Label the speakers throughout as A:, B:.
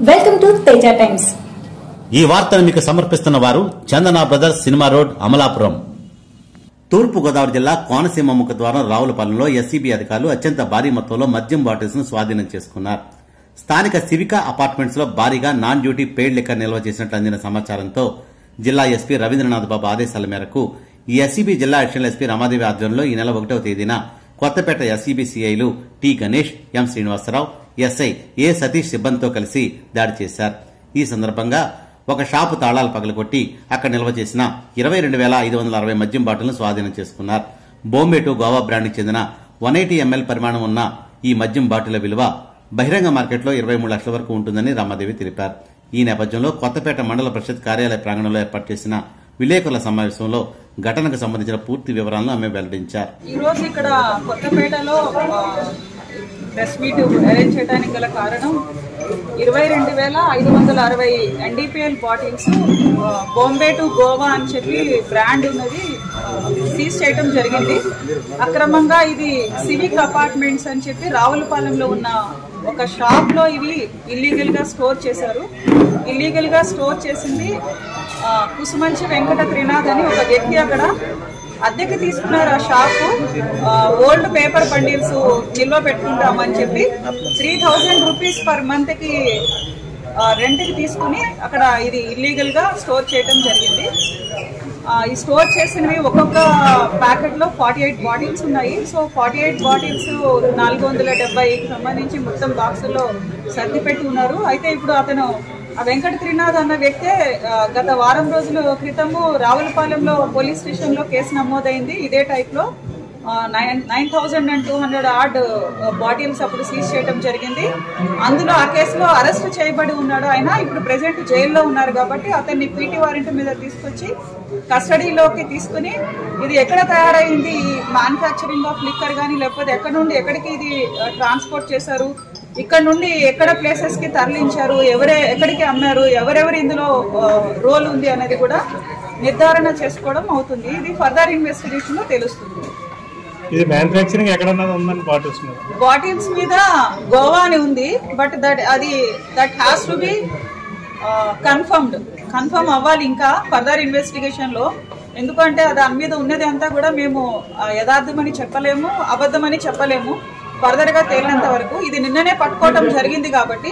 A: welcome to Teja times
B: ఈ వార్తను మీకు సమర్పిస్తున్న వారు Chandana brothers cinema road Amalapuram తూర్పు గోదావరి జిల్లా కోనసీమ ముఖ ద్వారం రావులపాలెంలో ఎస్సీబీ అధికారులు అత్యంత భారీ మొత్తంలో మద్యం బాటిల్స్ ను స్వాధీనం చేసుకున్నారు స్థానిక సివికా అపార్ట్మెంట్స్ లో భారీగా నాన్ డ్యూటీ పెయిడ్ లిక్కర్ నిల్వ చేసినట్లు అందిన సమాచారంతో జిల్లా ఎస్పీ రవీంద్రనాథ్ బాబు ఆదేశాల మేరకు ఈ ఎస్సీబీ జిల్లా అడిషనల్ ఎస్పీ రమాదేవి ఆధ్వర్యంలో ఈ నెల ఒకటవ తేదీన కొత్తపేట ఎస్సీబీ సీఐలు T Ganesh M Srinivasarao SI A Satish సిబ్బందితో కలిసి దాడి చేశారు ఈ సందర్భంగా ఒక షాపు తాళాలు పగలగొట్టి అక్కడ నిల్వ చేసిన ఇరవై రెండు వేల ఐదు వందల అరవై మద్యం బాటిల్ను స్వాధీనం చేసుకున్నారు బొంబే టు గోవా బ్రాండ్కి చెందిన వన్ ఎయిటీ ఎంఎల్ పరిమాణం ఉన్న ఈ మద్యం బాటిల విలువ బహిరంగ మార్కెట్లో ఇరవై మూడు లక్షల వరకు ఉంటుందని రమాదేవి తెలిపారు ఈ నేపథ్యంలో కొత్తపేట మండల పరిషత్ కార్యాలయ ప్రాంగణంలో ఏర్పాటు చేసిన విలేకరుల సమావేశంలో ఘటనకు సంబంధించిన పూర్తి వివరాలను ఆమె వెల్లడించారు
C: ఈ రోజు ఇక్కడ కొత్తపేటలో ప్రెస్ మీట్ అరేంజ్ చేయడానికి గల కారణం ఇరవై రెండు వేల ఐదు వందల అరవై NDPL bottles Bombay to Goa అని చెప్పి బ్రాండ్ ఉన్నది సీజ్ చేయడం జరిగింది అక్రమంగా ఇది సివిక్ అపార్ట్మెంట్స్ అని చెప్పి రావులపాలెంలో ఉన్న ఒక షాప్ లో ఇవి ఇల్లీగల్ గా స్టోర్ చేశారు ఇల్లీగల్ గా స్టోర్ చేసింది ఆ, కుసుమంచి వెంకట త్రినాథ్ అని ఒక వ్యక్తి అక్కడ అద్దెకి తీసుకున్నారు ఆ షాపు ఓల్డ్ పేపర్ బండిల్స్ నిల్వ పెట్టుకుంటామని చెప్పి three thousand rupees per month కి రెంట్ కి తీసుకుని అక్కడ ఇది ఇల్లీగల్ గా స్టోర్ చేయడం జరిగింది ఆ, ఈ స్టోర్ చేసినవి ఒక్కొక్క ప్యాకెట్ లో ఫార్టీ ఎయిట్ బాటిల్స్ ఉన్నాయి సో ఫార్టీ ఎయిట్ బాటిల్స్ నాలుగు వందల డెబ్బైకి సంబంధించి మొత్తం బాక్సుల్లో సర్ది పెట్టి ఉన్నారు అయితే ఇప్పుడు అతను ఆ వెంకట త్రినాథ్ అన్న వ్యక్తే ఆ, గత వారం రోజుల క్రితము రావులపాలెంలో పోలీస్ స్టేషన్ లో కేసు నమోదైంది ఇదే టైప్ లో nine nine thousand and two hundred ఆర్డ్ బాటిల్స్ అప్పుడు సీజ్ చేయడం జరిగింది అందులో ఆ కేసులో అరెస్ట్ చేయబడి ఉన్నాడు ఆయన ఇప్పుడు ప్రెసెంట్ జైల్లో ఉన్నారు కాబట్టి అతన్ని పీటీ వారెంట్ మీద తీసుకొచ్చి కస్టడీలోకి తీసుకుని ఇది ఎక్కడ తయారైంది ఈ మ్యానుఫ్యాక్చరింగ్ ఆఫ్ లిక్కర్ కానీ లేకపోతే ఎక్కడ నుండి ఎక్కడికి ఇది ట్రాన్స్పోర్ట్ చేశారు ఇక్కడ నుండి ఎక్కడ ప్లేసెస్ కి తరలించారు ఎవరే ఎక్కడికి అమ్మారు ఎవరెవరు ఇందులో రోల్ ఉంది అనేది కూడా నిర్ధారణ చేసుకోవడం అవుతుంది ఇది ఫర్దర్ ఇన్వెస్టిగేషన్ లో తెలుస్తుంది
D: ఇది మ్యానుఫ్యాక్చరింగ్ ఎక్కడన్నా ఉందని బాటిల్స్ మీద
C: బాటిల్స్ మీద గోవా అని ఉంది బట్ దట్ అది that has to be confirmed confirm అవ్వాలి ఇంకా ఫర్దర్ ఇన్వెస్టిగేషన్ లో ఎందుకంటే దాని మీద ఉన్నది అంతా కూడా మేము ఆ, యథార్థమని చెప్పలేము అబద్ధమని చెప్పలేము ఫర్దర్ గా తేలినంత వరకు ఇది నిన్ననే పట్టుకోవడం జరిగింది కాబట్టి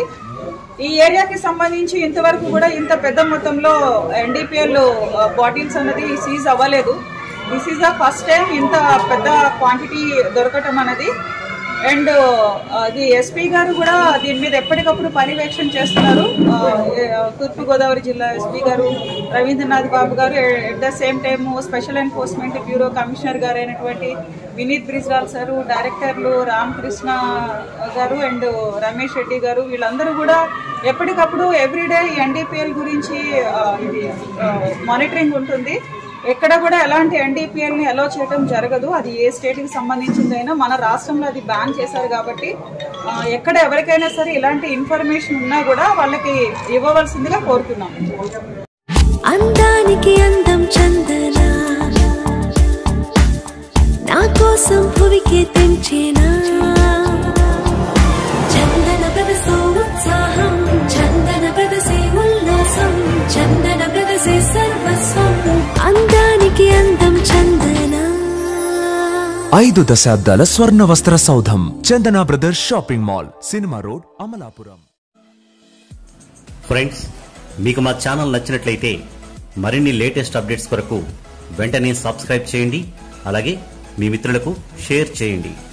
C: ఈ ఏరియాకి సంబంధించి ఇంతవరకు కూడా ఇంత పెద్ద మొత్తంలో ఎన్డీపీఎల్ బాటిల్స్ అన్నది సీజ్ అవ్వలేదు this is the first time ఇంత పెద్ద క్వాంటిటీ దొరకటం అనేది అండ్ అది ఎస్పీ గారు కూడా దీని మీద ఎప్పటికప్పుడు పర్యవేక్షణ చేస్తున్నారు ఆ, ఏ, తూర్పు గోదావరి జిల్లా ఎస్పీ గారు రవీంద్రనాథ్ బాబు గారు at the same time special enforcement bureau commissioner గారు అయినటువంటి వినీత్ బ్రిజ్లాల్ సారు డైరెక్టర్లు రామకృష్ణ గారు అండ్ రమేష్ రెడ్డి గారు వీళ్ళందరూ కూడా ఎప్పటికప్పుడు ఎవ్రీడే ఎన్డీపీఎల్ గురించి ఆ, ఇది మానిటరింగ్ ఉంటుంది ఎక్కడ కూడా ఎలాంటి ఎన్డీపీఎల్ ని అలో చేయడం జరగదు అది ఏ స్టేట్ కి సంబంధించిందైనా మన రాష్ట్రంలో అది బ్యాన్ చేశారు కాబట్టి ఆ, ఎక్కడ ఎవరికైనా సరే ఇలాంటి ఇన్ఫర్మేషన్ ఉన్నా కూడా వాళ్ళకి ఇవ్వవలసిందిగా కోరుతున్నాం
E: అందానికి అందం చందన నా కోసం భువికి తెంచేనా చందన ప్రదసే ఉత్సాహం చందన ప్రదసే ఉల్లాసం చందన ప్రదసే సర్వస్వం అందానికి అందం చందన
F: ఐదు దశాబ్దాల స్వర్ణ వస్త్ర సౌధం Chandana brothers shopping mall cinema road Amalapuram
B: friends మీకు మా ఛానల్ నచ్చినట్లయితే మరిన్ని లేటెస్ట్ అప్డేట్స్ కొరకు వెంటనే సబ్స్క్రైబ్ చేయండి అలాగే మీ మిత్రులకు షేర్ చేయండి